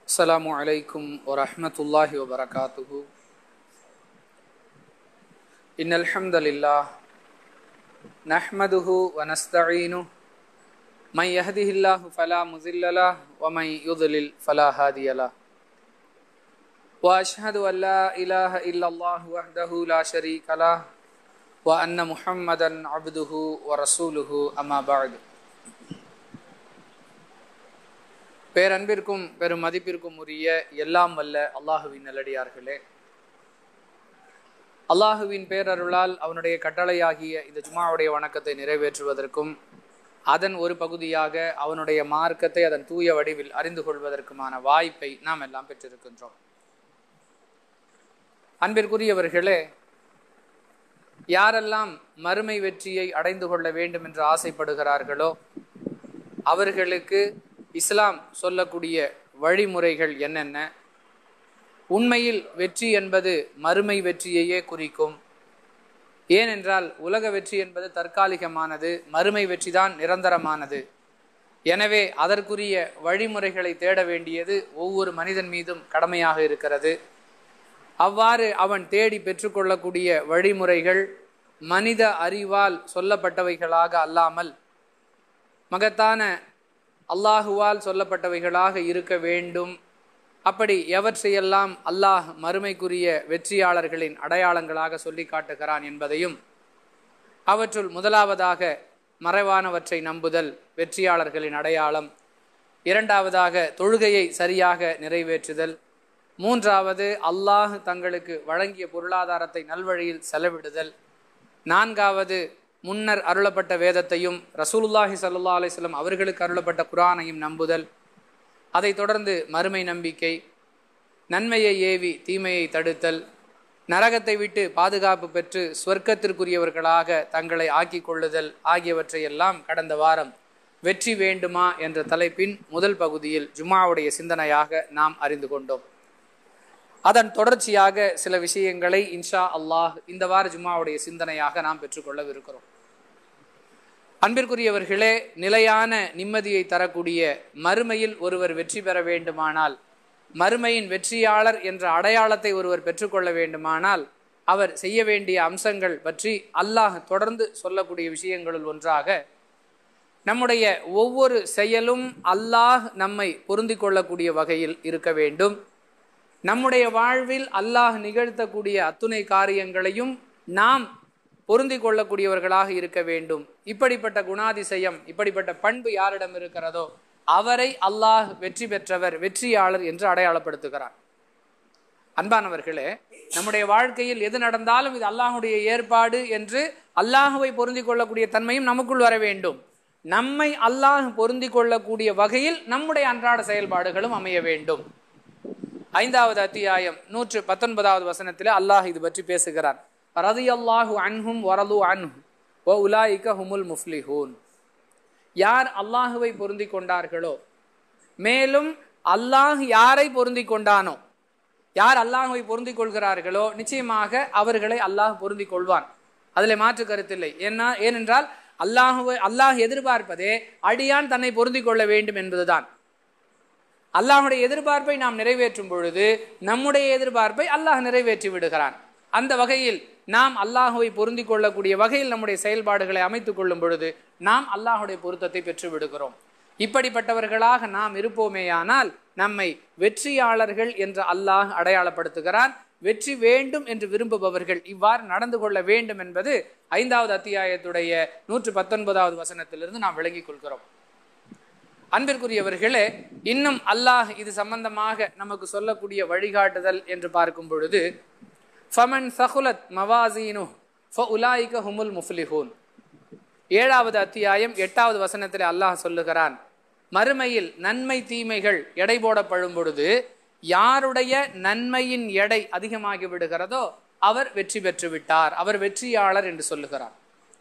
السلام عليكم ورحمة الله وبركاته إن الحمد لله نحمده ونستعينه من يهده الله فلا مضل له ومن يضلل فلا هادي له وأشهد أن لا إله إلا الله وحده لا شريك له وأن محمدا عبده ورسوله أما بعد பேரன்பிற்கும் பெரும் மதிப்பிற்கும் உரிய எல்லாம் வல்ல அல்லாஹுவின் நல்லடியார்களே அல்லாஹுவின் பேரருளால் அவனுடைய கட்டளையாகிய இந்த ஜுமாவுடைய வணக்கத்தை நிறைவேற்றுவதற்கும் அதன் ஒரு பகுதியாக அவனுடைய மார்க்கத்தை அதன் தூய வடிவில் அறிந்து கொள்வதற்குமான வாய்ப்பை நாம் எல்லாம் பெற்றிருக்கின்றோம் அன்பிற்குரியவர்களே யாரெல்லாம் மறுமை வெற்றியை அடைந்து கொள்ள வேண்டும் என்று ஆசைப்படுகிறார்களோ அவர்களுக்கு இஸ்லாம் சொல்லக்கூடிய வழிமுறைகள் என்னென்ன உண்மையில் வெற்றி என்பது மறுமை வெற்றியையே குறிக்கும் ஏனென்றால் உலக வெற்றி என்பது தற்காலிகமானது மறுமை வெற்றிதான் நிரந்தரமானது எனவே அதற்குரிய வழிமுறைகளை தேட வேண்டியது ஒவ்வொரு மனிதன் மீதும் கடமையாக இருக்கிறது அவ்வாறு அவன் தேடி பெற்றுக்கொள்ளக்கூடிய வழிமுறைகள் மனித அறிவால் சொல்லப்பட்டவைகளாக அல்லாமல் மகத்தான அல்லாஹுவால் சொல்லப்பட்டவைகளாக இருக்க வேண்டும் அப்படி எவற்றையெல்லாம் அல்லாஹ் மறுமைக்குரிய வெற்றியாளர்களின் அடையாளங்களாக சொல்லி காட்டுகிறான் என்பதையும் அவற்றுள் முதலாவதாக மறைவானவற்றை நம்புதல் வெற்றியாளர்களின் அடையாளம் இரண்டாவதாக தொழுகையை சரியாக நிறைவேற்றுதல் மூன்றாவது அல்லாஹ் தங்களுக்கு வழங்கிய பொருளாதாரத்தை நல்வழியில் செலவிடுதல் நான்காவது முன்னர் அருளப்பட்ட வேதத்தையும் ரசூலுல்லாஹி சல்லா அலிஸ்லம் அவர்களுக்கு அருளப்பட்ட குரானையும் நம்புதல் அதைத் தொடர்ந்து மறுமை நம்பிக்கை நன்மையை ஏவி தீமையை தடுத்தல் நரகத்தை விட்டு பாதுகாப்பு பெற்று சொர்க்கத்திற்குரியவர்களாக தங்களை ஆக்கிக் கொள்ளுதல் ஆகியவற்றையெல்லாம் கடந்த வாரம் வெற்றி வேண்டுமா என்ற தலைப்பின் முதல் பகுதியில் ஜுமாவுடைய சிந்தனையாக நாம் அறிந்து கொண்டோம் அதன் தொடர்ச்சியாக சில விஷயங்களை இன்ஷா அல்லாஹ் இந்த வார ஜுமாவுடைய சிந்தனையாக நாம் பெற்றுக்கொள்ளவிருக்கிறோம் அன்பிற்குரியவர்களே நிலையான நிம்மதியை தரக்கூடிய மறுமையில் ஒருவர் வெற்றி பெற வேண்டுமானால் மறுமையின் வெற்றியாளர் என்ற அடையாளத்தை ஒருவர் பெற்றுக்கொள்ள வேண்டுமானால் அவர் செய்ய வேண்டிய அம்சங்கள் பற்றி அல்லாஹ் தொடர்ந்து சொல்லக்கூடிய விஷயங்களுள் ஒன்றாக நம்முடைய ஒவ்வொரு செயலும் அல்லாஹ் நம்மை பொருந்தி கொள்ளக்கூடிய வகையில் இருக்க வேண்டும் நம்முடைய வாழ்வில் அல்லாஹ் நிகழ்த்தக்கூடிய அத்துணை காரியங்களையும் நாம் பொருந்தி கொள்ளக்கூடியவர்களாக இருக்க வேண்டும் இப்படிப்பட்ட குணாதிசயம் இப்படிப்பட்ட பண்பு யாரிடம் இருக்கிறதோ அவரை அல்லாஹ் வெற்றி பெற்றவர் வெற்றியாளர் என்று அடையாளப்படுத்துகிறார் அன்பானவர்களே நம்முடைய வாழ்க்கையில் எது நடந்தாலும் இது அல்லாஹுடைய ஏற்பாடு என்று அல்லாஹுவை பொருந்தி கொள்ளக்கூடிய தன்மையும் நமக்குள் வர வேண்டும் நம்மை அல்லாஹ் பொருந்தி கொள்ளக்கூடிய வகையில் நம்முடைய அன்றாட செயல்பாடுகளும் அமைய வேண்டும் ஐந்தாவது அத்தியாயம் நூற்று பத்தொன்பதாவது வசனத்தில் அல்லாஹ் இது பற்றி பேசுகிறார் ரதி அல்லாஹு அன்ஹும் வரது அன்ஹு ஓ உலாயிக்க ஹுமுல் முஃப்லிஹூன் யார் அல்லாஹுவை பொருந்தி கொண்டார்களோ மேலும் அல்லாஹ் யாரை பொருந்தி கொண்டானோ யார் அல்லாஹுவை பொருந்தி கொள்கிறார்களோ நிச்சயமாக அவர்களை அல்லாஹ் பொருந்தி கொள்வான் அதில் மாற்று கருத்தில்லை ஏன்னா ஏனென்றால் அல்லாஹுவை அல்லாஹ் எதிர்பார்ப்பதே அடியான் தன்னை பொருந்தி கொள்ள வேண்டும் என்பதுதான் அல்லாஹுடைய எதிர்பார்ப்பை நாம் நிறைவேற்றும் பொழுது நம்முடைய எதிர்பார்ப்பை அல்லாஹ் நிறைவேற்றி விடுகிறான் அந்த வகையில் நாம் அல்லாஹுவை பொருந்தி கொள்ளக்கூடிய வகையில் நம்முடைய செயல்பாடுகளை அமைத்துக் கொள்ளும் பொழுது நாம் அல்லாஹுடைய பொருத்தத்தை பெற்று விடுகிறோம் இப்படிப்பட்டவர்களாக நாம் இருப்போமேயானால் நம்மை வெற்றியாளர்கள் என்று அல்லாஹ் அடையாளப்படுத்துகிறான் வெற்றி வேண்டும் என்று விரும்புபவர்கள் இவ்வாறு நடந்து கொள்ள வேண்டும் என்பது ஐந்தாவது அத்தியாயத்துடைய நூற்று பத்தொன்பதாவது வசனத்திலிருந்து நாம் விளங்கிக் கொள்கிறோம் அன்பிற்குரியவர்களே இன்னும் அல்லாஹ் இது சம்பந்தமாக நமக்கு சொல்லக்கூடிய வழிகாட்டுதல் என்று பார்க்கும் பொழுது ஃபமன் சஹுலத் மவாசீனு உலாயிக ஹுமுல் முஃப்லிஹூன் ஏழாவது அத்தியாயம் எட்டாவது வசனத்தில் அல்லாஹ் சொல்லுகிறான் மறுமையில் நன்மை தீமைகள் எடை போடப்படும் பொழுது யாருடைய நன்மையின் எடை அதிகமாகி விடுகிறதோ அவர் வெற்றி பெற்று விட்டார் அவர் வெற்றியாளர் என்று சொல்லுகிறார்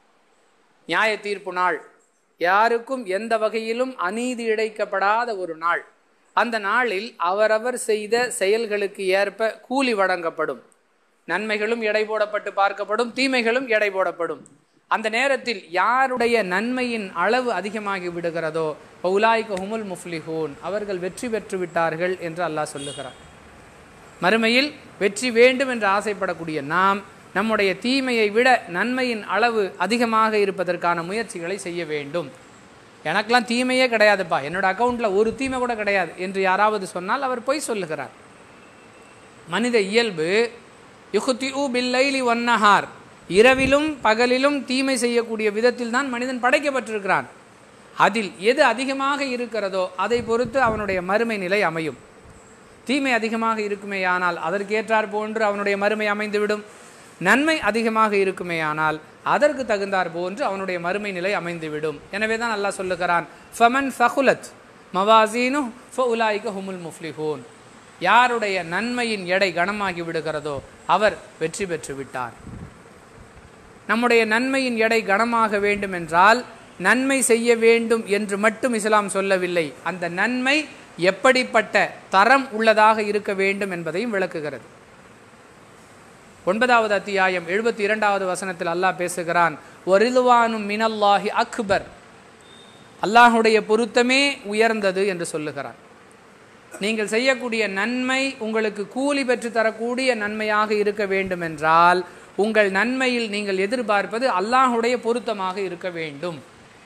நியாய தீர்ப்பு நாள் யாருக்கும் எந்த வகையிலும் அநீதி இழைக்கப்படாத ஒரு நாள் அந்த நாளில் அவரவர் செய்த செயல்களுக்கு ஏற்ப கூலி வழங்கப்படும் நன்மைகளும் எடை போடப்பட்டு பார்க்கப்படும் தீமைகளும் எடை போடப்படும் அந்த நேரத்தில் யாருடைய நன்மையின் அளவு அதிகமாகி விடுகிறதோ பௌலாய்க ஹுமுல் முஃப்லிஹூன் அவர்கள் வெற்றி பெற்று விட்டார்கள் என்று அல்லாஹ் சொல்லுகிறார் மறுமையில் வெற்றி வேண்டும் என்று ஆசைப்படக்கூடிய நாம் நம்முடைய தீமையை விட நன்மையின் அளவு அதிகமாக இருப்பதற்கான முயற்சிகளை செய்ய வேண்டும் எனக்கெல்லாம் தீமையே கிடையாதுப்பா என்னோட அக்கௌண்ட்டில் ஒரு தீமை கூட கிடையாது என்று யாராவது சொன்னால் அவர் பொய் சொல்லுகிறார் மனித இயல்பு யுகுத்தி உ பில்லைலி ஒன்னஹார் இரவிலும் பகலிலும் தீமை செய்யக்கூடிய விதத்தில் தான் மனிதன் படைக்கப்பட்டிருக்கிறான் அதில் எது அதிகமாக இருக்கிறதோ அதை பொறுத்து அவனுடைய மறுமை நிலை அமையும் தீமை அதிகமாக இருக்குமேயானால் அதற்கேற்றார் போன்று அவனுடைய மறுமை அமைந்துவிடும் நன்மை அதிகமாக இருக்குமேயானால் அதற்கு தகுந்தார் போன்று அவனுடைய மறுமை நிலை அமைந்துவிடும் எனவே தான் அல்லாஹ் சொல்லுகிறான் ஃபமன் சஹுலத் மவாசீனு ஃபுலாய்க ஹுமுல் முஃப்லிஹூன் யாருடைய நன்மையின் எடை கனமாகி விடுகிறதோ அவர் வெற்றி பெற்று விட்டார் நம்முடைய நன்மையின் எடை கனமாக வேண்டும் என்றால் நன்மை செய்ய வேண்டும் என்று மட்டும் இஸ்லாம் சொல்லவில்லை அந்த நன்மை எப்படிப்பட்ட தரம் உள்ளதாக இருக்க வேண்டும் என்பதையும் விளக்குகிறது ஒன்பதாவது அத்தியாயம் எழுபத்தி இரண்டாவது வசனத்தில் அல்லாஹ் பேசுகிறான் ஒரிதுவானும் மினல்லாஹி அக்பர் அல்லாஹுடைய பொருத்தமே உயர்ந்தது என்று சொல்லுகிறான் நீங்கள் செய்யக்கூடிய நன்மை உங்களுக்கு கூலி பெற்று தரக்கூடிய நன்மையாக இருக்க வேண்டும் என்றால் உங்கள் நன்மையில் நீங்கள் எதிர்பார்ப்பது அல்லாஹுடைய பொருத்தமாக இருக்க வேண்டும்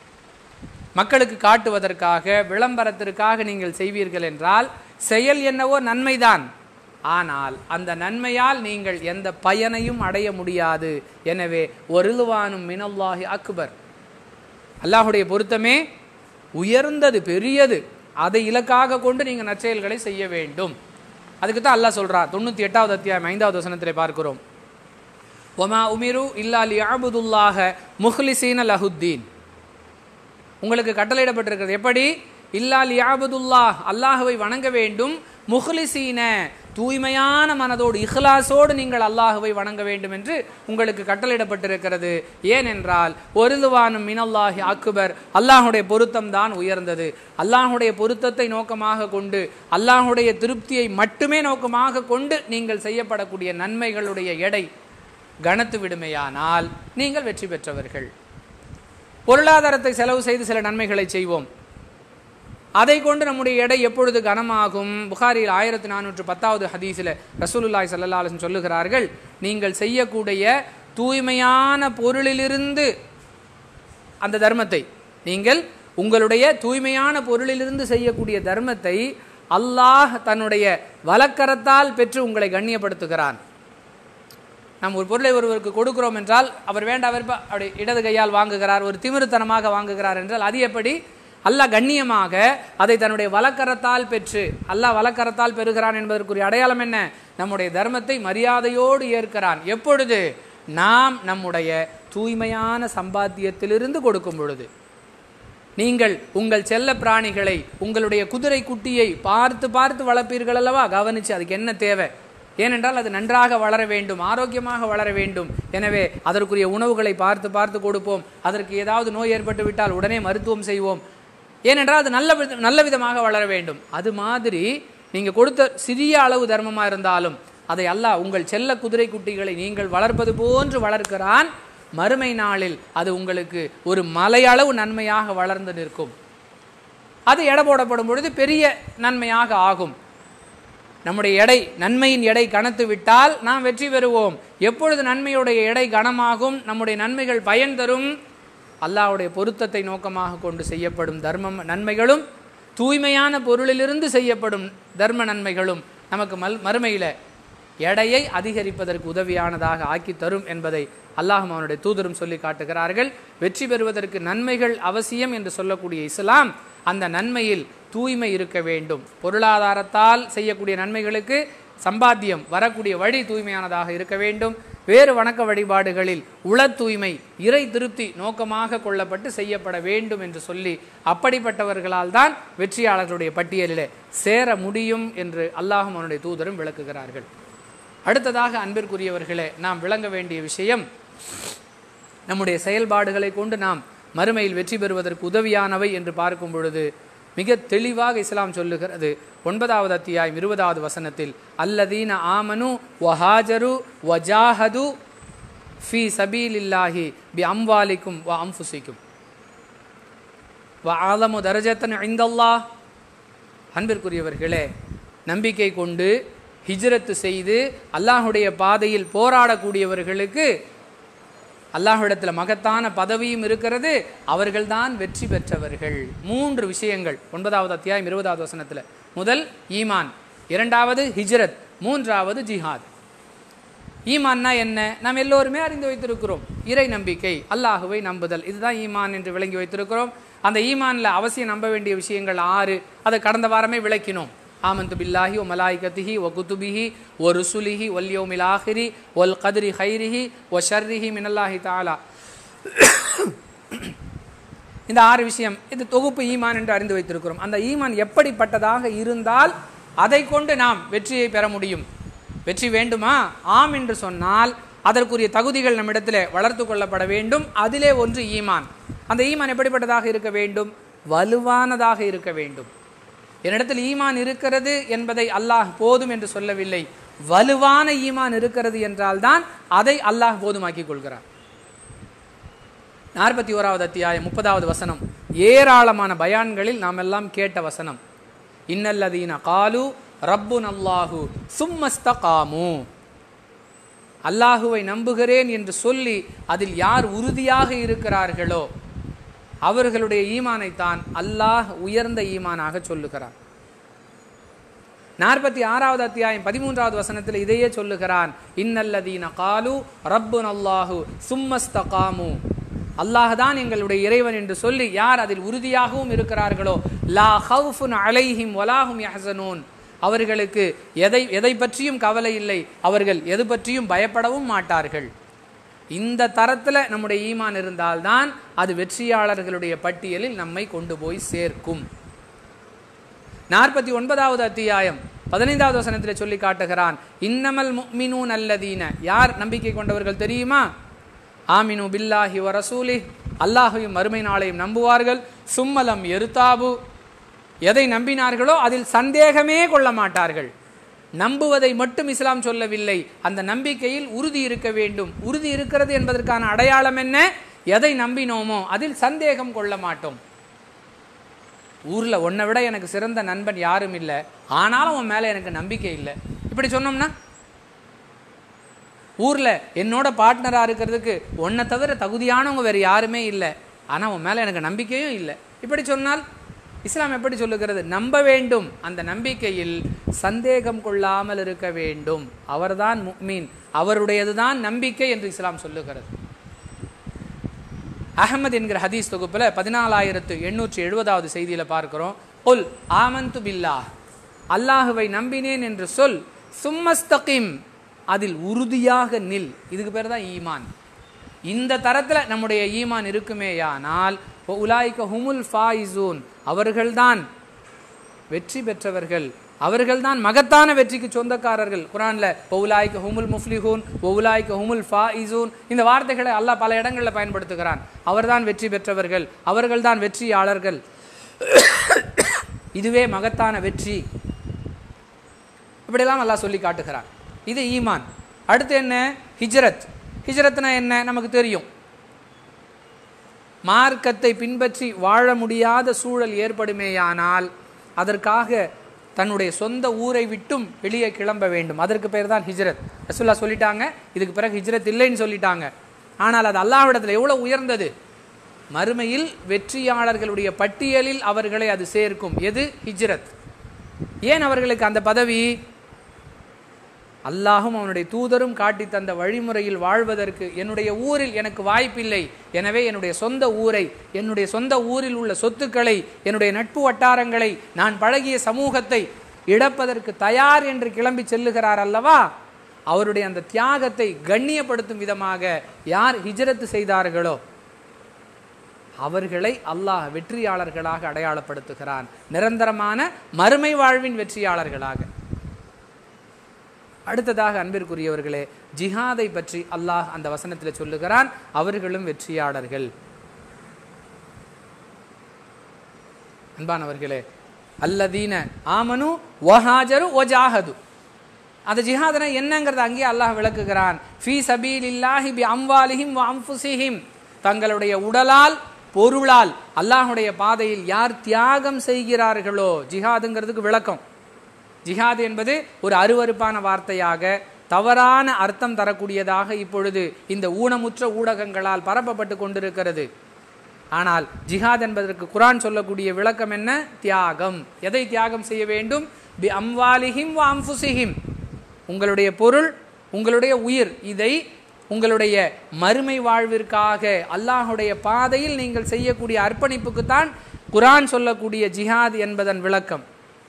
மக்களுக்கு காட்டுவதற்காக விளம்பரத்திற்காக நீங்கள் செய்வீர்கள் என்றால் செயல் என்னவோ நன்மைதான் ஆனால் அந்த நன்மையால் நீங்கள் எந்த பயனையும் அடைய முடியாது எனவே ஒருதுவானும் மினல்லாஹி அக்பர் அல்லாஹுடைய பொருத்தமே உயர்ந்தது பெரியது அதை இலக்காக கொண்டு நீங்கள் நற்செயல்களை செய்ய வேண்டும் அதுக்கு தான் அல்லாஹ் சொல்கிறான் தொண்ணூற்றி எட்டாவது அத்தியாயம் ஐந்தாவது வசனத்தில் பார்க்கிறோம் ஒமா உமிரு இல்லா லியாபுதுல்லாஹ முஹ்லிசீன லஹுத்தீன் உங்களுக்கு கட்டளையிடப்பட்டிருக்கிறது எப்படி இல்லா லியாபுதுல்லா அல்லாஹுவை வணங்க வேண்டும் முஹ்லிசீன தூய்மையான மனதோடு இஹ்லாஸோடு நீங்கள் அல்லாஹுவை வணங்க வேண்டும் என்று உங்களுக்கு கட்டளையிடப்பட்டிருக்கிறது ஏனென்றால் ஒருதுவானும் மினல்லாஹி அக்பர் அல்லாஹுடைய பொருத்தம் தான் உயர்ந்தது அல்லாஹுடைய பொருத்தத்தை நோக்கமாக கொண்டு அல்லாஹுடைய திருப்தியை மட்டுமே நோக்கமாக கொண்டு நீங்கள் செய்யப்படக்கூடிய நன்மைகளுடைய எடை கனத்து விடுமையானால் நீங்கள் வெற்றி பெற்றவர்கள் பொருளாதாரத்தை செலவு செய்து சில நன்மைகளை செய்வோம் அதை கொண்டு நம்முடைய எடை எப்பொழுது கனமாகும் புகாரில் ஆயிரத்தி நானூற்று பத்தாவது ஹதீஸில் ரசூலுல்லாய் சல்லா அலிஸ்லம் சொல்லுகிறார்கள் நீங்கள் செய்யக்கூடிய தூய்மையான பொருளிலிருந்து அந்த தர்மத்தை நீங்கள் உங்களுடைய தூய்மையான பொருளிலிருந்து செய்யக்கூடிய தர்மத்தை அல்லாஹ் தன்னுடைய வலக்கரத்தால் பெற்று உங்களை கண்ணியப்படுத்துகிறான் நாம் ஒரு பொருளை ஒருவருக்கு கொடுக்கிறோம் என்றால் அவர் வேண்டாம் விருப்ப அப்படி இடது கையால் வாங்குகிறார் ஒரு திமிருத்தனமாக வாங்குகிறார் என்றால் அது எப்படி அல்லாஹ் கண்ணியமாக அதை தன்னுடைய வலக்கரத்தால் பெற்று அல்லாஹ் வலக்கரத்தால் பெறுகிறான் என்பதற்குரிய அடையாளம் என்ன நம்முடைய தர்மத்தை மரியாதையோடு ஏற்கிறான் எப்பொழுது நாம் நம்முடைய தூய்மையான சம்பாத்தியத்திலிருந்து கொடுக்கும் பொழுது நீங்கள் உங்கள் செல்ல பிராணிகளை உங்களுடைய குதிரை குட்டியை பார்த்து பார்த்து வளர்ப்பீர்கள் அல்லவா கவனிச்சு அதுக்கு என்ன தேவை ஏனென்றால் அது நன்றாக வளர வேண்டும் ஆரோக்கியமாக வளர வேண்டும் எனவே அதற்குரிய உணவுகளை பார்த்து பார்த்து கொடுப்போம் அதற்கு ஏதாவது நோய் ஏற்பட்டு விட்டால் உடனே மருத்துவம் செய்வோம் ஏனென்றால் அது நல்ல வித- நல்ல விதமாக வளர வேண்டும் அது மாதிரி நீங்கள் கொடுத்த சிறிய அளவு தர்மமாக இருந்தாலும் அதை அல்லாஹ் உங்கள் செல்ல குதிரை குட்டிகளை நீங்கள் வளர்ப்பது போன்று வளர்க்கிறான் மறுமை நாளில் அது உங்களுக்கு ஒரு மலையளவு நன்மையாக வளர்ந்து நிற்கும் அது எடை போடப்படும் பொழுது பெரிய நன்மையாக ஆகும் நம்முடைய எடை நன்மையின் எடை கனத்து விட்டால் நாம் வெற்றி பெறுவோம் எப்பொழுது நன்மையுடைய எடை கனமாகும் நம்முடைய நன்மைகள் பயன் தரும் அல்லாஹ்வுடைய பொருத்தத்தை நோக்கமாக கொண்டு செய்யப்படும் தர்மம் நன்மைகளும் தூய்மையான பொருளிலிருந்து செய்யப்படும் தர்ம நன்மைகளும் நமக்கு மல் மறுமையில் எடையை அதிகரிப்பதற்கு உதவியானதாக ஆக்கி தரும் என்பதை அல்லாஹும் அவனுடைய தூதரும் சொல்லி காட்டுகிறார்கள் வெற்றி பெறுவதற்கு நன்மைகள் அவசியம் என்று சொல்லக்கூடிய இஸ்லாம் அந்த நன்மையில் தூய்மை இருக்க வேண்டும் பொருளாதாரத்தால் செய்யக்கூடிய நன்மைகளுக்கு சம்பாத்தியம் வரக்கூடிய வழி தூய்மையானதாக இருக்க வேண்டும் வேறு வணக்க வழிபாடுகளில் உள தூய்மை இறை திருப்தி நோக்கமாக கொள்ளப்பட்டு செய்யப்பட வேண்டும் என்று சொல்லி அப்படிப்பட்டவர்களால் தான் வெற்றியாளர்களுடைய பட்டியலிலே சேர முடியும் என்று அல்லாஹும் அவனுடைய தூதரும் விளக்குகிறார்கள் அடுத்ததாக அன்பிற்குரியவர்களே நாம் விளங்க வேண்டிய விஷயம் நம்முடைய செயல்பாடுகளை கொண்டு நாம் மறுமையில் வெற்றி பெறுவதற்கு உதவியானவை என்று பார்க்கும் பொழுது மிக தெளிவாக இஸ்லாம் சொல்லுகிறது ஒன்பதாவது அத்தியாயம் இருபதாவது வசனத்தில் அல்லதீன ஆமனு வஹாஜரு வஜாஹது ஃபி சபீலில்லாஹி பி அம்வாலிக்கும் வ அம்ஃபுசிக்கும் வ ஆலமு தரஜத்தன் ஐந்தல்லா அன்பிற்குரியவர்களே நம்பிக்கை கொண்டு ஹிஜ்ரத்து செய்து அல்லாஹுடைய பாதையில் போராடக்கூடியவர்களுக்கு அல்லாஹ்விடத்தில் மகத்தான பதவியும் இருக்கிறது அவர்கள்தான் வெற்றி பெற்றவர்கள் மூன்று விஷயங்கள் ஒன்பதாவது அத்தியாயம் இருபதாவது வசனத்தில் முதல் ஈமான் இரண்டாவது ஹிஜ்ரத் மூன்றாவது ஜிஹாத் ஈமான்னா என்ன நாம் எல்லோருமே அறிந்து வைத்திருக்கிறோம் இறை நம்பிக்கை அல்லாஹுவை நம்புதல் இதுதான் ஈமான் என்று விளங்கி வைத்திருக்கிறோம் அந்த ஈமான்ல அவசியம் நம்ப வேண்டிய விஷயங்கள் ஆறு அதை கடந்த வாரமே விளக்கினோம் ஆமந்து பில்லாஹி ஒ மலாய்கத்திஹி ஒ குத்துபிஹி ஒ ருசுலிஹி ஒல் யோமில் ஆஹிரி ஒல் கதிரி ஹைரிஹி ஒ ஷர்ரிஹி மினல்லாஹி தாலா இந்த ஆறு விஷயம் இது தொகுப்பு ஈமான் என்று அறிந்து வைத்திருக்கிறோம் அந்த ஈமான் எப்படிப்பட்டதாக இருந்தால் அதை கொண்டு நாம் வெற்றியை பெற முடியும் வெற்றி வேண்டுமா ஆம் என்று சொன்னால் அதற்குரிய தகுதிகள் நம்மிடத்தில் வளர்த்து கொள்ளப்பட வேண்டும் அதிலே ஒன்று ஈமான் அந்த ஈமான் எப்படிப்பட்டதாக இருக்க வேண்டும் வலுவானதாக இருக்க வேண்டும் என்னிடத்தில் ஈமான் இருக்கிறது என்பதை அல்லாஹ் போதும் என்று சொல்லவில்லை வலுவான ஈமான் இருக்கிறது என்றால்தான் அதை அல்லாஹ் போதுமாக்கிக் கொள்கிறார் நாற்பத்தி ஓராவது அத்தியாயம் முப்பதாவது வசனம் ஏராளமான பயான்களில் நாம் எல்லாம் கேட்ட வசனம் இன்னல்லதீன காலு ரப்புன் அல்லாஹு சும்மஸ்தகாமு அல்லாஹுவை நம்புகிறேன் என்று சொல்லி அதில் யார் உறுதியாக இருக்கிறார்களோ அவர்களுடைய ஈமானைத்தான் அல்லாஹ் உயர்ந்த ஈமானாக சொல்லுகிறான் நாற்பத்தி ஆறாவது அத்தியாயம் பதிமூன்றாவது வசனத்தில் இதையே சொல்லுகிறான் இன்னல்லதீன காலு ரப்புன் அல்லாஹு சும்மஸ்தகாமு அல்லாஹ் தான் எங்களுடைய இறைவன் என்று சொல்லி யார் அதில் உறுதியாகவும் இருக்கிறார்களோ லா ஹவுஃபுன் அலைஹிம் வலாஹும் யஹசனூன் அவர்களுக்கு எதை எதை பற்றியும் கவலை இல்லை அவர்கள் எது பற்றியும் பயப்படவும் மாட்டார்கள் இந்த தரத்தில் நம்முடைய ஈமான் இருந்தால்தான் அது வெற்றியாளர்களுடைய பட்டியலில் நம்மை கொண்டு போய் சேர்க்கும் நாற்பத்தி ஒன்பதாவது அத்தியாயம் பதினைந்தாவது வசனத்தில் சொல்லி காட்டுகிறான் இன்னமல் முக்மினூன் அல்லதீன யார் நம்பிக்கை கொண்டவர்கள் தெரியுமா ஆமினு பில்லாஹி வ ரசூலி அல்லாஹையும் மறுமை நாளையும் நம்புவார்கள் சும்மலம் எருத்தாபு எதை நம்பினார்களோ அதில் சந்தேகமே கொள்ள மாட்டார்கள் நம்புவதை மட்டும் இஸ்லாம் சொல்லவில்லை அந்த நம்பிக்கையில் உறுதி இருக்க வேண்டும் உறுதி இருக்கிறது என்பதற்கான அடையாளம் என்ன எதை நம்பினோமோ அதில் சந்தேகம் கொள்ள மாட்டோம் ஊர்ல உன்னை விட எனக்கு சிறந்த நண்பன் யாரும் இல்லை ஆனாலும் உன் மேல எனக்கு நம்பிக்கை இல்லை இப்படி சொன்னோம்னா ஊர்ல என்னோட பார்ட்னரா இருக்கிறதுக்கு உன்னை தவிர தகுதியானவங்க வேற யாருமே இல்லை ஆனா உன் மேல எனக்கு நம்பிக்கையும் இல்லை இப்படி சொன்னால் இஸ்லாம் எப்படி சொல்லுகிறது நம்ப வேண்டும் அந்த நம்பிக்கையில் சந்தேகம் கொள்ளாமல் இருக்க வேண்டும் அவர்தான் முக்மீன் அவருடையதுதான் நம்பிக்கை என்று இஸ்லாம் சொல்லுகிறது அகமது என்கிற ஹதீஸ் தொகுப்புல பதினாலாயிரத்து எண்ணூற்றி எழுபதாவது செய்தியில பார்க்கிறோம் உல் ஆமந்து பில்லா அல்லாஹுவை நம்பினேன் என்று சொல் சும்மஸ்தகிம் அதில் உறுதியாக நில் இதுக்கு பேர் தான் ஈமான் இந்த தரத்தில் நம்முடைய ஈமான் இருக்குமேயானால் உலாய்க்க ஹுமுல் ஃபாயிசூன் அவர்கள்தான் வெற்றி பெற்றவர்கள் அவர்கள்தான் மகத்தான வெற்றிக்கு சொந்தக்காரர்கள் குரான்ல ஒவுலாய்க்கு ஹுமுல் முஃப்லிஹூன் ஒவுலாய்க்கு ஹுமுல் ஃபாயிசூன் இந்த வார்த்தைகளை அல்லாஹ் பல இடங்களில் பயன்படுத்துகிறான் அவர்தான் வெற்றி பெற்றவர்கள் அவர்கள்தான் வெற்றியாளர்கள் இதுவே மகத்தான வெற்றி இப்படியெல்லாம் அல்லாஹ் சொல்லி காட்டுகிறான் இது ஈமான் அடுத்து என்ன ஹிஜ்ரத் ஹிஜ்ரத்னா என்ன நமக்கு தெரியும் மார்க்கத்தை பின்பற்றி வாழ முடியாத சூழல் ஏற்படுமேயானால் அதற்காக தன்னுடைய சொந்த ஊரை விட்டும் வெளியே கிளம்ப வேண்டும் அதற்கு பேர் தான் ஹிஜ்ரத் ரசுல்லா சொல்லிட்டாங்க இதுக்கு பிறகு ஹிஜ்ரத் இல்லைன்னு சொல்லிட்டாங்க ஆனால் அது அல்லாஹ்விடத்தில் எவ்வளோ உயர்ந்தது மறுமையில் வெற்றியாளர்களுடைய பட்டியலில் அவர்களை அது சேர்க்கும் எது ஹிஜ்ரத் ஏன் அவர்களுக்கு அந்த பதவி அல்லாஹும் அவனுடைய தூதரும் காட்டி தந்த வழிமுறையில் வாழ்வதற்கு என்னுடைய ஊரில் எனக்கு வாய்ப்பில்லை எனவே என்னுடைய சொந்த ஊரை என்னுடைய சொந்த ஊரில் உள்ள சொத்துக்களை என்னுடைய நட்பு வட்டாரங்களை நான் பழகிய சமூகத்தை இழப்பதற்கு தயார் என்று கிளம்பி செல்லுகிறார் அல்லவா அவருடைய அந்த தியாகத்தை கண்ணியப்படுத்தும் விதமாக யார் ஹிஜரத்து செய்தார்களோ அவர்களை அல்லாஹ் வெற்றியாளர்களாக அடையாளப்படுத்துகிறான் நிரந்தரமான மறுமை வாழ்வின் வெற்றியாளர்களாக அடுத்ததாக அன்பிற்குரியவர்களே ஜிஹாதை பற்றி அல்லாஹ் அந்த வசனத்தில் சொல்லுகிறான் அவர்களும் வெற்றியாளர்கள் அன்பானவர்களே அல்லதீன ஆமனு வஹாஜரு ஒஜாஹது அந்த ஜிஹாதனை என்னங்கிறத அங்கேயே அல்லாஹ் விளக்குகிறான் ஃபீ சபீல் இல்லாஹி பி அம்வாலிஹிம் வ அம்ஃபுசிஹிம் தங்களுடைய உடலால் பொருளால் அல்லாஹுடைய பாதையில் யார் தியாகம் செய்கிறார்களோ ஜிஹாதுங்கிறதுக்கு விளக்கம் ஜிஹாத் என்பது ஒரு அருவருப்பான வார்த்தையாக தவறான அர்த்தம் தரக்கூடியதாக இப்பொழுது இந்த ஊனமுற்ற ஊடகங்களால் பரப்பப்பட்டு கொண்டிருக்கிறது ஆனால் ஜிஹாத் என்பதற்கு குரான் சொல்லக்கூடிய விளக்கம் என்ன தியாகம் எதை தியாகம் செய்ய வேண்டும் பி அம்வாலிஹிம் வ அம்ஃபுசிஹிம் உங்களுடைய பொருள் உங்களுடைய உயிர் இதை உங்களுடைய மறுமை வாழ்விற்காக அல்லாஹுடைய பாதையில் நீங்கள் செய்யக்கூடிய அர்ப்பணிப்புக்குத்தான் குரான் சொல்லக்கூடிய ஜிஹாத் என்பதன் விளக்கம்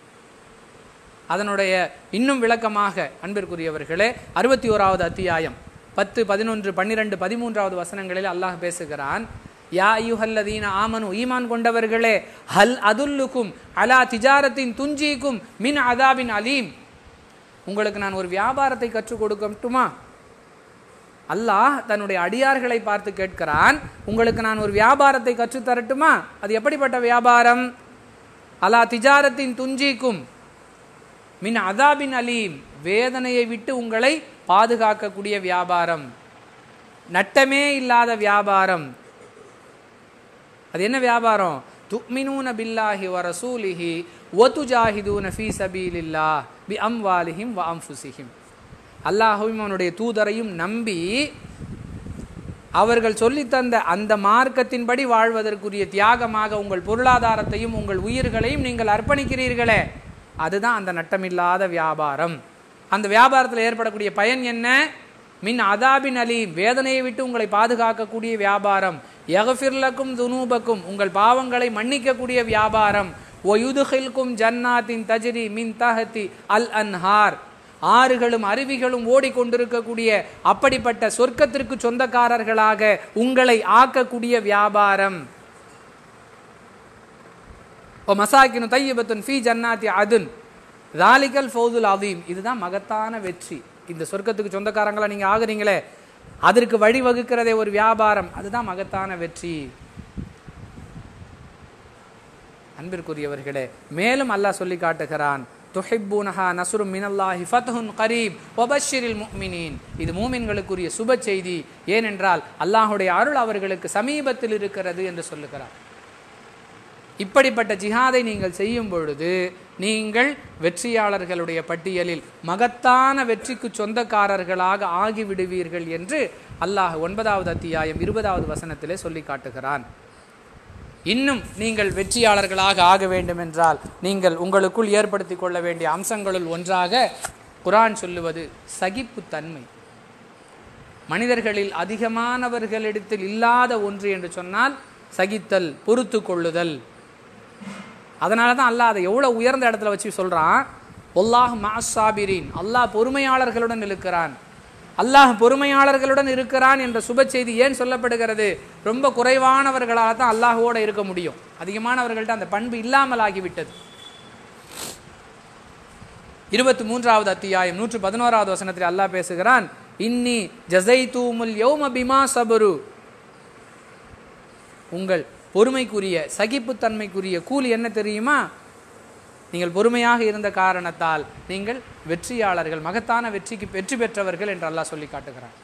அதனுடைய இன்னும் விளக்கமாக அன்பிற்குரியவர்களே அறுபத்தி ஓராவது அத்தியாயம் பத்து பதினொன்று பன்னிரெண்டு பதிமூன்றாவது வசனங்களில் அல்லாஹ் பேசுகிறான் யா ஐயுஹல்லதீன ஆமனு ஈமான் கொண்டவர்களே ஹல் அதுல்லுக்கும் அலா திஜாரத்தின் துஞ்சிக்கும் மின் அதாபின் அலீம் உங்களுக்கு நான் ஒரு வியாபாரத்தை கற்றுக் கொடுக்கட்டுமா அல்லாஹ் தன்னுடைய அடியார்களை பார்த்து கேட்கிறான் உங்களுக்கு நான் ஒரு வியாபாரத்தை கற்றுத் தரட்டுமா அது எப்படிப்பட்ட வியாபாரம் அலா திஜாரத்தின் துஞ்சிக்கும் மின் அதாபின் அலீம் வேதனையை விட்டு உங்களை பாதுகாக்கக்கூடிய வியாபாரம் நட்டமே இல்லாத வியாபாரம் அது என்ன வியாபாரம் துக்மினூன பில்லாஹி வ ரசூலிஹி ஒத்துஜாஹிதூன ஃபீ சபீலில்லா பி அம்வாலிஹிம் வ அம்ஃபுசிஹிம் அல்லாஹுவும் அவனுடைய தூதரையும் நம்பி அவர்கள் சொல்லித்தந்த அந்த மார்க்கத்தின்படி வாழ்வதற்குரிய தியாகமாக உங்கள் பொருளாதாரத்தையும் உங்கள் உயிர்களையும் நீங்கள் அர்ப்பணிக்கிறீர்களே அதுதான் அந்த நட்டமில்லாத வியாபாரம் அந்த வியாபாரத்தில் ஏற்படக்கூடிய பயன் என்ன மின் அதாபின் அலீம் வேதனையை விட்டு உங்களை பாதுகாக்கக்கூடிய வியாபாரம் யகஃபிர்லக்கும் துனூபக்கும் உங்கள் பாவங்களை மன்னிக்கக்கூடிய வியாபாரம் ஒயுதுகில்கும் ஜன்னாத்தின் தஜ்ரி மின் தஹத்தி அல் அன்ஹார் ஆறுகளும் அருவிகளும் ஓடிக்கொண்டிருக்கக்கூடிய அப்படிப்பட்ட சொர்க்கத்திற்கு சொந்தக்காரர்களாக உங்களை ஆக்கக்கூடிய வியாபாரம் ஓ மசாக்கினு தையபத்துன் ஃபி ஜன்னாத்தி அதுன் ராலிகல் ஃபௌதுல் அதீம் இதுதான் மகத்தான வெற்றி இந்த சொர்க்கத்துக்கு சொந்தக்காரங்களா நீங்க ஆகுறீங்களே அதற்கு வழிவகுக்கிறதே ஒரு வியாபாரம் அதுதான் மகத்தான வெற்றி அன்பிற்குரியவர்களே மேலும் அல்லாஹ் சொல்லி காட்டுகிறான் துஹிப்பூனஹா நசுரும் மினல்லாஹி ஃபத்ஹுன் கரீப் வபஷிரில் முஃமினீன் இது மூமின்களுக்குரிய சுப செய்தி ஏனென்றால் அல்லாஹுடைய அருள் அவர்களுக்கு சமீபத்தில் இருக்கிறது என்று சொல்லுகிறார் இப்படிப்பட்ட ஜிஹாதை நீங்கள் செய்யும் பொழுது நீங்கள் வெற்றியாளர்களுடைய பட்டியலில் மகத்தான வெற்றிக்கு சொந்தக்காரர்களாக ஆகிவிடுவீர்கள் என்று அல்லாஹ் ஒன்பதாவது அத்தியாயம் இருபதாவது வசனத்திலே சொல்லி காட்டுகிறான் இன்னும் நீங்கள் வெற்றியாளர்களாக ஆக வேண்டும் என்றால் நீங்கள் உங்களுக்குள் ஏற்படுத்தி கொள்ள வேண்டிய அம்சங்களுள் ஒன்றாக குரான் சொல்லுவது சகிப்புத்தன்மை மனிதர்களில் அதிகமானவர்களிடத்தில் இல்லாத ஒன்று என்று சொன்னால் சகித்தல் பொறுத்து கொள்ளுதல் அதனால தான் அல்லாஹ் அதை எவ்வளோ உயர்ந்த இடத்துல வச்சு சொல்கிறான் ஒல்லாஹ் மாசாபிரின் அல்லாஹ் பொறுமையாளர்களுடன் இருக்கிறான் அல்லாஹ் பொறுமையாளர்களுடன் இருக்கிறான் என்ற சுப செய்தி ஏன் சொல்லப்படுகிறது ரொம்ப குறைவானவர்களாக தான் அல்லாஹோட இருக்க முடியும் அதிகமானவர்கள்ட்ட அந்த பண்பு இல்லாமல் ஆகிவிட்டது இருபத்தி மூன்றாவது அத்தியாயம் நூற்று பதினோராவது வசனத்தில் அல்லாஹ் பேசுகிறான் இன்னி ஜசை தூமுல் யௌம பிமா சபரு உங்கள் பொறுமைக்குரிய சகிப்புத்தன்மைக்குரிய கூலி என்ன தெரியுமா நீங்கள் பொறுமையாக இருந்த காரணத்தால் நீங்கள் வெற்றியாளர்கள் மகத்தான வெற்றிக்கு வெற்றி பெற்றவர்கள் என்று அல்லாஹ் சொல்லி காட்டுகிறான்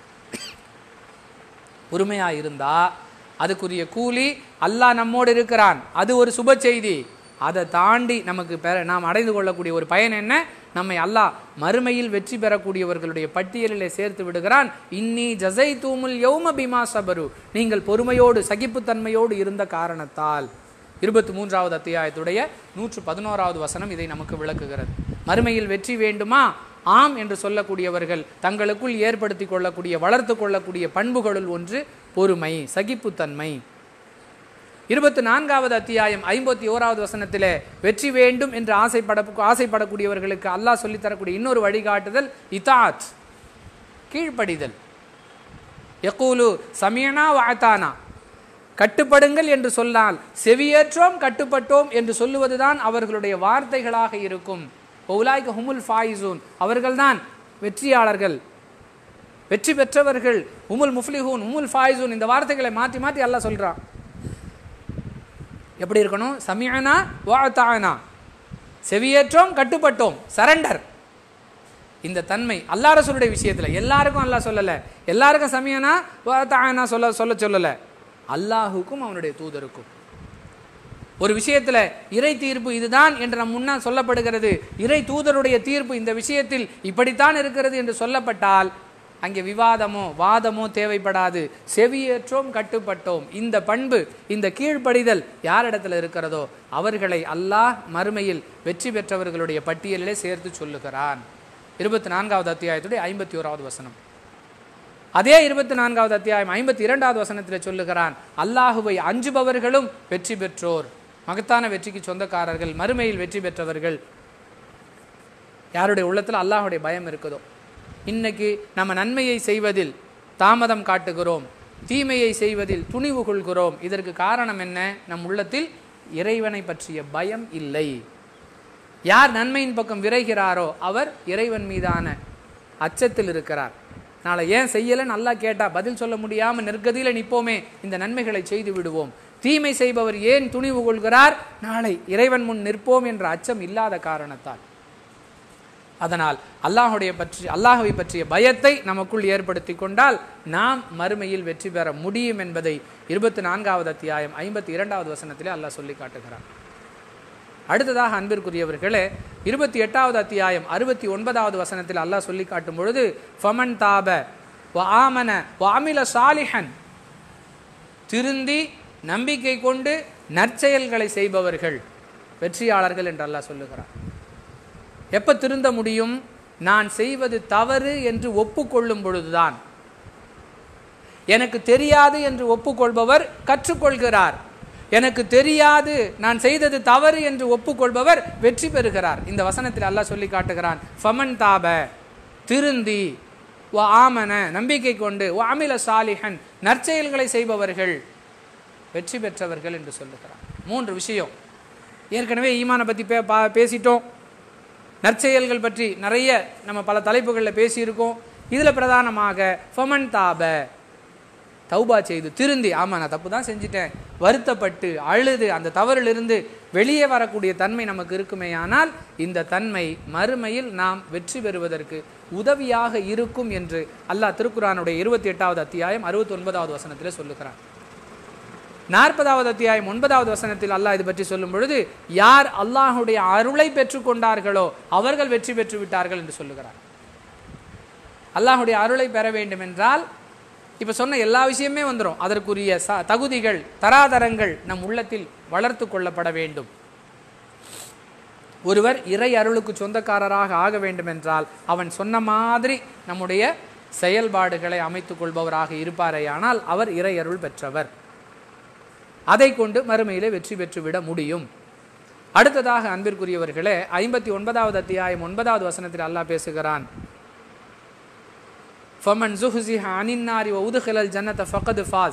பொறுமையாக இருந்தா அதுக்குரிய கூலி அல்லாஹ் நம்மோடு இருக்கிறான் அது ஒரு சுப செய்தி அதை தாண்டி நமக்கு பெற நாம் அடைந்து கொள்ளக்கூடிய ஒரு பயன் என்ன நம்மை அல்லாஹ் மறுமையில் வெற்றி பெறக்கூடியவர்களுடைய பட்டியலிலே சேர்த்து விடுகிறான் இன்னி ஜசை தூமுல் யௌம பிமா சபரு நீங்கள் பொறுமையோடு சகிப்புத்தன்மையோடு இருந்த காரணத்தால் இருபத்தி மூன்றாவது அத்தியாயத்துடைய நூற்று பதினோராவது வசனம் இதை நமக்கு விளக்குகிறது மறுமையில் வெற்றி வேண்டுமா ஆம் என்று சொல்லக்கூடியவர்கள் தங்களுக்குள் ஏற்படுத்தி கொள்ளக்கூடிய வளர்த்து கொள்ளக்கூடிய பண்புகளுள் ஒன்று பொறுமை சகிப்புத்தன்மை இருபத்தி நான்காவது அத்தியாயம் ஐம்பத்தி ஓராவது வசனத்திலே வெற்றி வேண்டும் என்று ஆசைப்பட ஆசைப்படக்கூடியவர்களுக்கு அல்லாஹ் சொல்லித்தரக்கூடிய இன்னொரு வழிகாட்டுதல் இதாத் கீழ்ப்படிதல் யக்கூலு சமியனா வாத்தானா கட்டுப்படுங்கள் என்று சொன்னால் செவியேற்றோம் கட்டுப்பட்டோம் என்று சொல்லுவதுதான் அவர்களுடைய வார்த்தைகளாக இருக்கும் ஒவுலாய்க்கு ஹுமுல் ஃபாயிசூன் அவர்கள்தான் வெற்றியாளர்கள் வெற்றி பெற்றவர்கள் உமுல் முஃப்லிஹூன் உமுல் ஃபாயிசூன் இந்த வார்த்தைகளை மாற்றி மாற்றி அல்லாஹ் சொல்கிறான் எப்படி இருக்கணும் சமியனா வாத்தானா செவியேற்றோம் கட்டுப்பட்டோம் சரண்டர் இந்த தன்மை அல்லா ரசூலுடைய விஷயத்துல எல்லாருக்கும் அல்லாஹ் சொல்லல எல்லாருக்கும் சமயனா தானா சொல்ல சொல்ல சொல்லல அல்லாஹுக்கும் அவனுடைய தூதருக்கும் ஒரு விஷயத்துல இறை தீர்ப்பு இதுதான் என்று நம் முன்னால் சொல்லப்படுகிறது இறை தூதருடைய தீர்ப்பு இந்த விஷயத்தில் இப்படித்தான் இருக்கிறது என்று சொல்லப்பட்டால் அங்கே விவாதமோ வாதமோ தேவைப்படாது செவியேற்றோம் கட்டுப்பட்டோம் இந்த பண்பு இந்த கீழ்ப்படிதல் யாரிடத்துல இருக்கிறதோ அவர்களை அல்லாஹ் மறுமையில் வெற்றி பெற்றவர்களுடைய பட்டியலிலே சேர்த்து சொல்லுகிறான் இருபத்தி நான்காவது அத்தியாயத்துடைய ஐம்பத்தி ஓராவது வசனம் அதே இருபத்தி நான்காவது அத்தியாயம் ஐம்பத்தி இரண்டாவது வசனத்தில் சொல்லுகிறான் அல்லாஹுவை அஞ்சுபவர்களும் வெற்றி பெற்றோர் மகத்தான வெற்றிக்கு சொந்தக்காரர்கள் மறுமையில் வெற்றி பெற்றவர்கள் யாருடைய உள்ளத்தில் அல்லாஹுடைய பயம் இருக்குதோ இன்னைக்கு நம்ம நன்மையை செய்வதில் தாமதம் காட்டுகிறோம் தீமையை செய்வதில் துணிவு கொள்கிறோம் இதற்கு காரணம் என்ன நம் உள்ளத்தில் இறைவனை பற்றிய பயம் இல்லை யார் நன்மையின் பக்கம் விரைகிறாரோ அவர் இறைவன் மீதான அச்சத்தில் இருக்கிறார் நாளை ஏன் செய்யலை நல்லா கேட்டா பதில் சொல்ல முடியாமல் நெருக்கதியில் நிற்போமே இந்த நன்மைகளை செய்து விடுவோம் தீமை செய்பவர் ஏன் துணிவு கொள்கிறார் நாளை இறைவன் முன் நிற்போம் என்ற அச்சம் இல்லாத காரணத்தால் அதனால் அல்லாஹுடைய பற்றி அல்லாஹுவை பற்றிய பயத்தை நமக்குள் ஏற்படுத்தி கொண்டால் நாம் மறுமையில் வெற்றி பெற முடியும் என்பதை இருபத்தி நான்காவது அத்தியாயம் ஐம்பத்தி இரண்டாவது வசனத்திலே அல்லாஹ் சொல்லி காட்டுகிறார் அடுத்ததாக அன்பிற்குரியவர்களே இருபத்தி எட்டாவது அத்தியாயம் அறுபத்தி ஒன்பதாவது வசனத்தில் அல்லாஹ் சொல்லி காட்டும் பொழுது ஃபமன் தாப வ ஆமன வ அமில சாலிஹன் திருந்தி நம்பிக்கை கொண்டு நற்செயல்களை செய்பவர்கள் வெற்றியாளர்கள் என்று அல்லாஹ் சொல்லுகிறார் எப்ப திருந்த முடியும் நான் செய்வது தவறு என்று ஒப்புக்கொள்ளும் பொழுதுதான் எனக்கு தெரியாது என்று ஒப்புக்கொள்பவர் கற்றுக்கொள்கிறார் எனக்கு தெரியாது நான் செய்தது தவறு என்று ஒப்புக்கொள்பவர் வெற்றி பெறுகிறார் இந்த வசனத்தில் அல்லாஹ் சொல்லி காட்டுகிறான் ஃபமன் தாப திருந்தி வ ஆமன நம்பிக்கை கொண்டு வ அமில சாலிஹன் நற்செயல்களை செய்பவர்கள் வெற்றி பெற்றவர்கள் என்று சொல்லுகிறார் மூன்று விஷயம் ஏற்கனவே ஈமானை பற்றி பே பா பேசிட்டோம் நற்செயல்கள் பற்றி நிறைய நம்ம பல தலைப்புகளில் பேசியிருக்கோம் இதில் பிரதானமாக ஃபமன் தாப தௌபா செய்து திருந்தி ஆமாம் நான் தப்பு தான் செஞ்சிட்டேன் வருத்தப்பட்டு அழுது அந்த தவறிலிருந்து வெளியே வரக்கூடிய தன்மை நமக்கு இருக்குமே ஆனால் இந்த தன்மை மறுமையில் நாம் வெற்றி பெறுவதற்கு உதவியாக இருக்கும் என்று அல்லாஹ் திருக்குறானுடைய இருபத்தி எட்டாவது அத்தியாயம் அறுபத்தி ஒன்பதாவது வசனத்தில் சொல்லுகிறான் நாற்பதாவது அத்தியாயம் ஒன்பதாவது வசனத்தில் அல்லாஹ் இது பற்றி சொல்லும் பொழுது யார் அல்லாஹுடைய அருளை பெற்றுக்கொண்டார்களோ அவர்கள் வெற்றி பெற்று விட்டார்கள் என்று சொல்லுகிறார் அல்லாஹுடைய அருளை பெற வேண்டும் என்றால் இப்போ சொன்ன எல்லா விஷயமே வந்துடும் அதற்குரிய ச தகுதிகள் தராதரங்கள் நம் உள்ளத்தில் வளர்த்து கொள்ளப்பட வேண்டும் ஒருவர் இறை அருளுக்கு சொந்தக்காரராக ஆக வேண்டும் என்றால் அவன் சொன்ன மாதிரி நம்முடைய செயல்பாடுகளை அமைத்துக் கொள்பவராக இருப்பாரேயானால் அவர் இறை அருள் பெற்றவர் அதை கொண்டு மறுமையிலே வெற்றி பெற்றுவிட முடியும் அடுத்ததாக அன்பிற்குரியவர்களே ஐம்பத்தி ஒன்பதாவது அத்தியாயம் ஒன்பதாவது வசனத்தில் அல்லாஹ் பேசுகிறான் ஃபமன் ஜுஹ்சிஹ அனின்னாரி உதுஹிலல் ஜன்னத ஃபகது ஃபாஸ்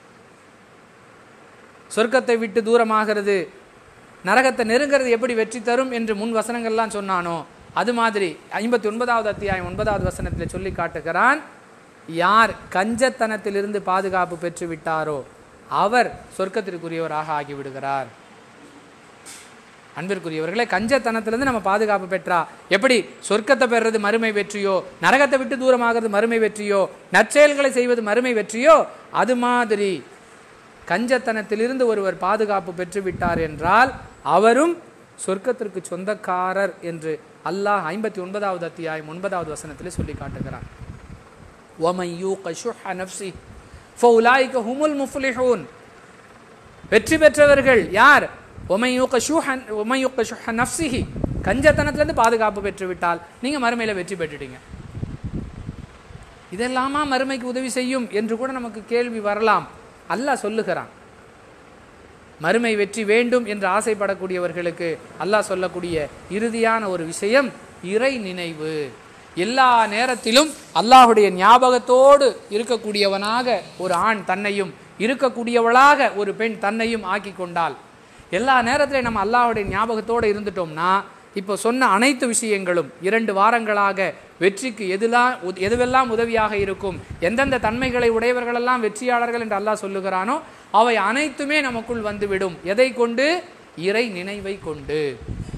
சொர்க்கத்தை விட்டு தூரமாகிறது நரகத்தை நெருங்கிறது எப்படி வெற்றி தரும் என்று முன் வசனங்கள்லாம் சொன்னானோ அது மாதிரி ஐம்பத்தி ஒன்பதாவது அத்தியாயம் ஒன்பதாவது வசனத்தில் சொல்லி காட்டுகிறான் யார் கஞ்சத்தனத்திலிருந்து பாதுகாப்பு பெற்று விட்டாரோ அவர் சொர்க்கத்திற்குரியவராக ஆகிவிடுகிறார் அன்பிற்குரியவர்களே கஞ்சத்தனத்திலிருந்து நம்ம பாதுகாப்பு பெற்றா எப்படி சொர்க்கத்தை பெறுறது மறுமை வெற்றியோ நரகத்தை விட்டு தூரமாகிறது மறுமை வெற்றியோ நற்செயல்களை செய்வது மறுமை வெற்றியோ அது மாதிரி கஞ்சத்தனத்திலிருந்து ஒருவர் பாதுகாப்பு பெற்று விட்டார் என்றால் அவரும் சொர்க்கத்திற்கு சொந்தக்காரர் என்று அல்லாஹ் ஐம்பத்தி ஒன்பதாவது அத்தியாயம் ஒன்பதாவது வசனத்திலே சொல்லி காட்டுகிறான் ஒமை யூ கஷுஹ நப்சி ஃபவுலாய்க ஹுமுல் முஃப்லிஹூன் வெற்றி பெற்றவர்கள் யார் ஒமையூக்க ஷூஹன் ஒமையூக்க ஷுஹ நஃப்சிஹி கஞ்சத்தனத்திலேருந்து பாதுகாப்பு பெற்று விட்டால் நீங்கள் மறுமையில் வெற்றி பெற்றுட்டீங்க இதெல்லாமா மறுமைக்கு உதவி செய்யும் என்று கூட நமக்கு கேள்வி வரலாம் அல்லாஹ் சொல்லுகிறான் மறுமை வெற்றி வேண்டும் என்று ஆசைப்படக்கூடியவர்களுக்கு அல்லாஹ் சொல்லக்கூடிய இறுதியான ஒரு விஷயம் இறை நினைவு எல்லா நேரத்திலும் அல்லாஹுடைய ஞாபகத்தோடு இருக்கக்கூடியவனாக ஒரு ஆண் தன்னையும் இருக்கக்கூடியவளாக ஒரு பெண் தன்னையும் ஆக்கி கொண்டால் எல்லா நேரத்திலையும் நம்ம அல்லாஹுடைய ஞாபகத்தோடு இருந்துட்டோம்னா இப்போ சொன்ன அனைத்து விஷயங்களும் இரண்டு வாரங்களாக வெற்றிக்கு எதுலாம் உத- எதுவெல்லாம் உதவியாக இருக்கும் எந்தெந்த தன்மைகளை உடையவர்களெல்லாம் வெற்றியாளர்கள் என்று அல்லாஹ் சொல்லுகிறானோ அவை அனைத்துமே நமக்குள் வந்துவிடும் எதை கொண்டு இறை நினைவை கொண்டு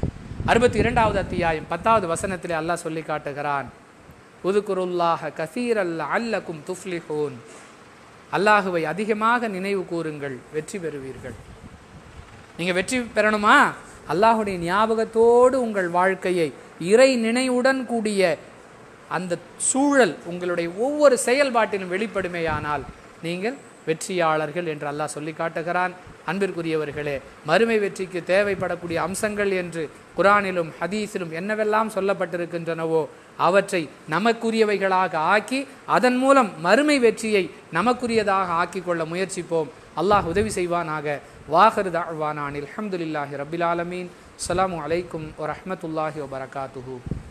அறுபத்தி இரண்டாவது அத்தியாயம் பத்தாவது வசனத்திலே அல்லாஹ் சொல்லி காட்டுகிறான் உதுகுருல்லாஹ கசீரல் அல்லக்கும் துஃப்லிஹூன் அல்லாஹுவை அதிகமாக நினைவு கூறுங்கள் வெற்றி பெறுவீர்கள் நீங்க வெற்றி பெறணுமா அல்லாஹுடைய ஞாபகத்தோடு உங்கள் வாழ்க்கையை இறை நினைவுடன் கூடிய அந்த சூழல் உங்களுடைய ஒவ்வொரு செயல்பாட்டிலும் வெளிப்படுமேயானால் நீங்கள் வெற்றியாளர்கள் என்று அல்லாஹ் சொல்லி காட்டுகிறான் அன்பிற்குரியவர்களே மறுமை வெற்றிக்கு தேவைப்படக்கூடிய அம்சங்கள் என்று குரானிலும் ஹதீஸிலும் என்னவெல்லாம் சொல்லப்பட்டிருக்கின்றனவோ அவற்றை நமக்குரியவைகளாக ஆக்கி அதன் மூலம் மறுமை வெற்றியை நமக்குரியதாக ஆக்கிக் கொள்ள முயற்சிப்போம் அல்லாஹ் உதவி செய்வானாக வாஹர் தாழ்வானான் அல்ஹம்துலில்லாஹி ரபில் ஆலமீன் அஸ்ஸலாமு அலைக்கும் வரஹ்மத்துல்லாஹி வபரகாத்துஹு